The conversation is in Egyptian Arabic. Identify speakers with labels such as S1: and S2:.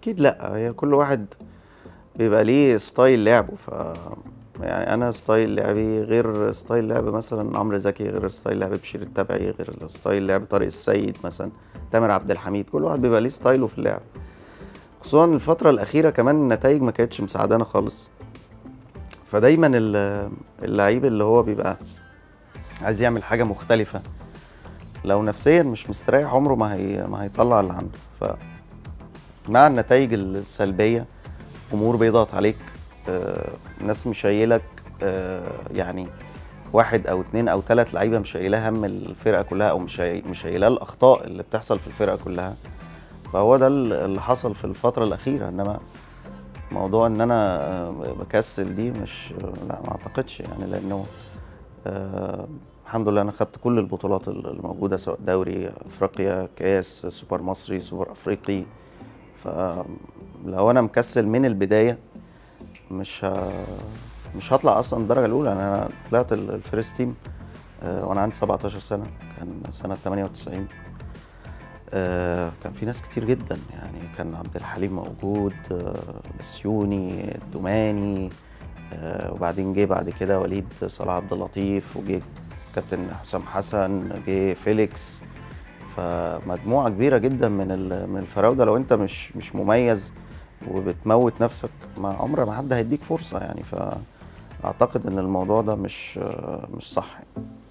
S1: اكيد لا هي كل واحد بيبقى ليه ستايل لعبه ف يعني انا ستايل لعبي غير ستايل لعب مثلا عمرو زكي غير ستايل لعب بشير التبعي غير ستايل لعب طارق السيد مثلا تامر عبد الحميد كل واحد بيبقى ليه ستايله في اللعب خصوصا الفترة الأخيرة كمان النتائج ما كانتش مساعدانا خالص فدايما ال- اللعيب اللي هو بيبقى عايز يعمل حاجة مختلفة لو نفسيا مش مستريح عمره ما هي ما هيطلع اللي عنده ف مع النتائج السلبية جمهور بيضغط عليك آه، ناس مشيلك آه، يعني واحد او اتنين او تلات لعيبه مشيلاه هم الفرقه كلها او مشي- مشيلاه الاخطاء اللي بتحصل في الفرقه كلها فهو ده اللي حصل في الفتره الاخيره انما موضوع ان انا آه، بكسل دي مش لا ما اعتقدش يعني لانه آه، الحمد لله انا خدت كل البطولات الموجوده سواء دوري افريقيا كاس سوبر مصري سوبر افريقي فلو انا مكسل من البدايه مش ه... مش هطلع اصلا الدرجه الاولى يعني انا طلعت ال- الفيرست تيم آه، وانا عندي 17 سنه كان سنه 98 آه، كان في ناس كتير جدا يعني كان عبد الحليم موجود آه، بسيوني الدوماني آه، وبعدين جه بعد كده وليد صلاح عبد اللطيف وجه كابتن حسام حسن جه فيليكس فمجموعه كبيره جدا من ال- من الفراوده لو انت مش مش مميز وبتموت نفسك ما عمر ما حد هيديك فرصه يعني فاعتقد ان الموضوع ده مش مش صح